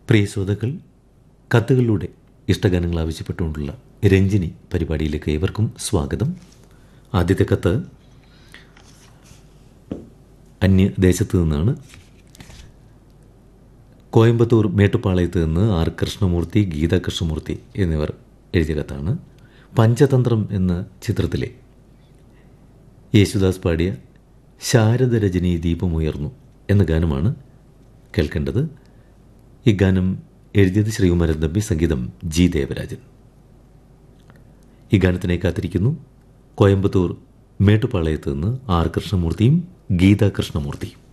പ്രിയ ശ്രോതാക്കൾ കത്തുകളിലൂടെ ഇഷ്ടഗാനങ്ങൾ ആവശ്യപ്പെട്ടുകൊണ്ടുള്ള രഞ്ജിനി പരിപാടിയിലേക്ക് ഏവർക്കും സ്വാഗതം ആദ്യത്തെ കത്ത് അന്യദേശത്ത് നിന്നാണ് കോയമ്പത്തൂർ മേട്ടുപ്പാളയത്ത് നിന്ന് ആർ കൃഷ്ണമൂർത്തി ഗീത കൃഷ്ണമൂർത്തി എന്നിവർ എഴുതിയ കത്താണ് പഞ്ചതന്ത്രം എന്ന ചിത്രത്തിലെ യേശുദാസ് പാടിയ ശാരദ രജനി ദീപമുയർന്നു എന്ന ഗാനമാണ് കേൾക്കേണ്ടത് ഈ ഗാനം എഴുതിയത് ശ്രീകുമാരൻ തമ്പി സംഗീതം ജി ദേവരാജൻ ഈ ഗാനത്തിനായി കാത്തിരിക്കുന്നു കോയമ്പത്തൂർ മേട്ടുപാളയത്ത് നിന്ന് ആർ കൃഷ്ണമൂർത്തിയും ഗീത കൃഷ്ണമൂർത്തിയും